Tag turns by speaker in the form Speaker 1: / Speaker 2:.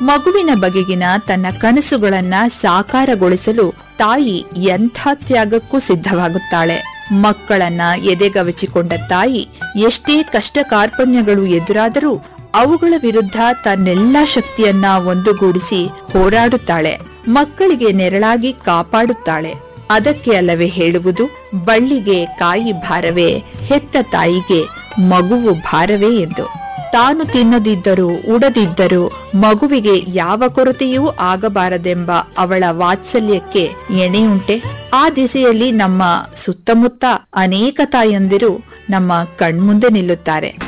Speaker 1: ಮಗುವಿನ ಬಗೆಗಿನ ತನ್ನ ಕನಸುಗಳನ್ನ ಸಾಕಾರಗೊಳಿಸಲು ತಾಯಿ ಎಂಥ ತ್ಯಾಗಕ್ಕೂ ಸಿದ್ಧವಾಗುತ್ತಾಳೆ ಮಕ್ಕಳನ್ನ ಎದೆಗವಚಿಕೊಂಡ ತಾಯಿ ಎಷ್ಟೇ ಕಷ್ಟ ಕಾರ್ಪಣ್ಯಗಳು ಎದುರಾದರೂ ಅವುಗಳ ವಿರುದ್ಧ ತನ್ನೆಲ್ಲಾ ಶಕ್ತಿಯನ್ನ ಒಂದುಗೂಡಿಸಿ ಹೋರಾಡುತ್ತಾಳೆ ಮಕ್ಕಳಿಗೆ ನೆರಳಾಗಿ ಕಾಪಾಡುತ್ತಾಳೆ ಅದಕ್ಕೆ ಅಲ್ಲವೇ ಹೇಳುವುದು ಬಳ್ಳಿಗೆ ಕಾಯಿ ಭಾರವೇ ಹೆತ್ತ ತಾಯಿಗೆ ಮಗುವು ಭಾರವೇ ಎಂದು ತಾನು ತಿನ್ನದಿದ್ದರೂ ಉಡದಿದ್ದರೂ ಮಗುವಿಗೆ ಯಾವ ಕೊರತೆಯೂ ಆಗಬಾರದೆಂಬ ಅವಳ ವಾತ್ಸಲ್ಯಕ್ಕೆ ಎಣೆಯುಂಟೆ ಆ ದಿಸೆಯಲ್ಲಿ ನಮ್ಮ ಸುತ್ತಮುತ್ತ ಅನೇಕ ತಾಯಂದಿರು ನಮ್ಮ ಕಣ್ಮುಂದೆ ನಿಲ್ಲುತ್ತಾರೆ